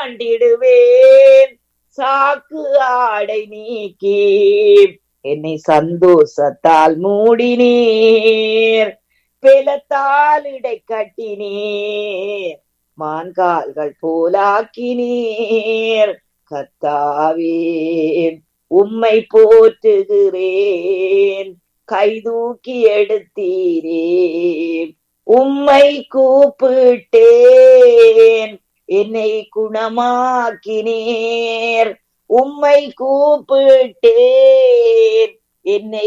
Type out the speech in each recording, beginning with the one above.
ஆண்டிடுவேன் சாக்கு ஆடை நீக்கி என்னை சந்தோஷத்தால் மூடினீர் பெலத்தால் இடை கட்டினீர் மான்கால்கள் போலாக்கினீர் கத்தாவே உம்மை போற்றுகிறேன் கைதூக்கி எடுத்தீரே உம்மை கூப்பிட்டேன் என்னை குணமாக்கினீர் உம்மை கூப்பிட்டேன் என்னை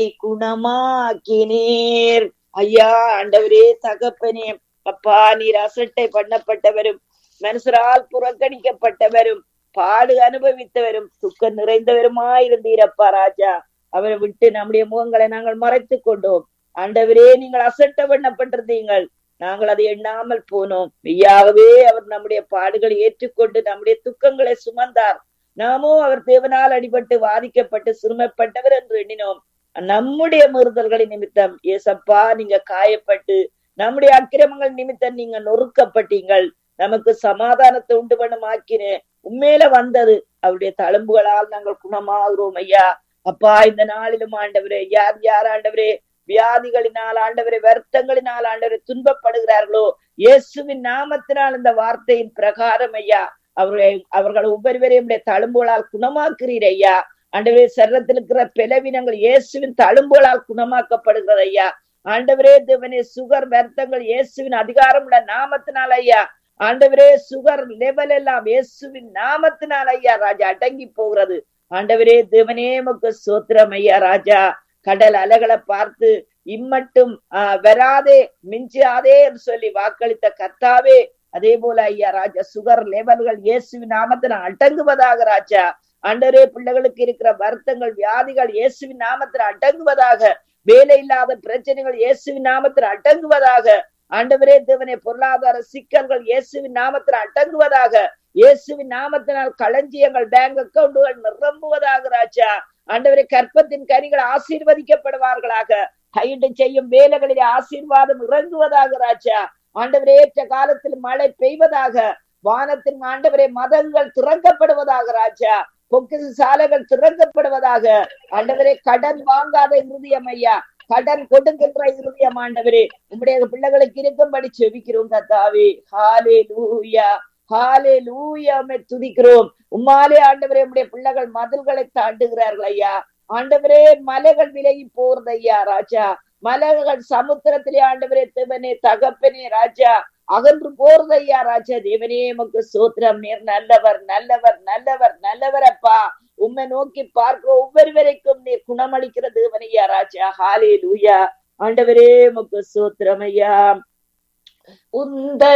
குணமாக்கினீர் ஐயா ஆண்டவரே தகப்பனே அப்பா நீர் அசட்டை பண்ணப்பட்டவரும் மனுஷரால் புறக்கணிக்கப்பட்டவரும் பாடு அனுபவித்தவரும் துக்கம் நிறைந்தவருமாயிருந்தீரப்பா ராஜா அவரை விட்டு நம்முடைய முகங்களை நாங்கள் மறைத்து கொண்டோம் ஆண்டவரே நீங்கள் அசட்ட பண்ணப்பட்டிருந்தீங்கள் நாங்கள் அதை எண்ணாமல் போனோம் மெய்யாகவே அவர் நம்முடைய பாடுகளை ஏற்றுக்கொண்டு நம்முடைய துக்கங்களை சுமந்தார் நாமோ அவர் தேவனால் அடிபட்டு வாதிக்கப்பட்டு சிறுமைப்பட்டவர் என்று எண்ணினோம் நம்முடைய மீறுதல்களின் நிமித்தம் ஏசப்பா நீங்க காயப்பட்டு நம்முடைய அக்கிரமங்கள் நிமித்தம் நீங்க நொறுக்கப்பட்டீங்கள் நமக்கு சமாதானத்தை உண்டு பண்ணும் ஆக்கினேன் உண்மையில வந்தது அவருடைய தழும்புகளால் நாங்கள் குணமாகிறோம் ஐயா அப்பா இந்த நாளிலும் ஆண்டவரே யார் யார் ஆண்டவரே வியாதிகளினால் ஆண்டவரை வருத்தங்களினால் ஆண்டவரை துன்பப்படுகிறார்களோ இயேசுவின் நாமத்தினால் இந்த வார்த்தையின் பிரகாரம் ஐயா அவர்களை அவர்கள் ஒவ்வொருவரையும் தழும்புகளால் குணமாக்குறீர் ஐயா ஆண்டவரே சரீரத்தில் இருக்கிற பிளவினங்கள் இயேசுவின் தழும்புகளால் குணமாக்கப்படுகிறது ஐயா ஆண்டவரே தேவனே சுகர் வருத்தங்கள் இயேசுவின் அதிகாரம் உள்ள நாமத்தினால் ஐயா ஆண்டவரே சுகர் லெவல் எல்லாம் இயேசுவின் நாமத்தினால் ஐயா ராஜா அடங்கி போகிறது ஆண்டவரே தேவனே மக்கு சோத்திரம் ஐயா ராஜா கடல் அலைகளை பார்த்து இம்மட்டும் ஆஹ் வராதே மிஞ்சாதே என்று சொல்லி வாக்களித்த கர்த்தாவே அதே போல ஐயா ராஜா சுகர் லெவல்கள் இயேசுவின் நாமத்தில் அடங்குவதாக ராஜா ஆண்டவரே பிள்ளைகளுக்கு இருக்கிற வருத்தங்கள் வியாதிகள் இயேசுவின் நாமத்தில் அடங்குவதாக வேலை இல்லாத பிரச்சனைகள் இயேசுவின் நாமத்தில் அடங்குவதாக ஆண்டவரே தேவனே பொருளாதார சிக்கல்கள் இயேசுவின் நாமத்தில் அடங்குவதாக இயேசுவின் நாமத்தினால் களஞ்சியங்கள் பேங்க் அக்கவுண்டுகள் நிரம்புவதாக ராஜா ஆண்டவரே கற்பத்தின் கனிகள் ஆசீர்வதிக்கப்படுவார்களாக கையிட்டு செய்யும் வேலைகளிலே ஆசீர்வாதம் இறங்குவதாக ராஜா ஆண்டவரே ஏற்ற காலத்தில் மழை பெய்வதாக வானத்தின் ஆண்டவரே மதங்கள் திறக்கப்படுவதாக ராஜா பொக்கிசு சாலைகள் திறக்கப்படுவதாக ஆண்டவரே கடன் வாங்காத இருதயம் ஐயா கடன் கொடுக்கின்ற இருதயம் ஆண்டவரே உங்களுடைய பிள்ளைகளுக்கு இருக்கும்படி செவிக்கிறோம் கத்தாவே ஹாலே லூயா ஹாலே லூயாமை துதிக்கிறோம் உம்மாலே ஆண்டவரே உடைய பிள்ளைகள் மதில்களை தாண்டுகிறார்கள் ஐயா ஆண்டவரே மலைகள் விலகி போறது ஐயா ராஜா மலைகள் சமுத்திரத்திலே ஆண்டவரே தேவனே தகப்பனே ராஜா அகன்று போறது ஐயா ராஜா தேவனே உமக்கு சோத்திரம் நீர் நல்லவர் நல்லவர் நல்லவர் நல்லவர் அப்பா உண்மை நோக்கி பார்க்கிற ஒவ்வொருவரைக்கும் நீர் குணமளிக்கிற தேவனையா ராஜா ஹாலே லூயா ஆண்டவரே உமக்கு சோத்திரம் ஐயா உந்த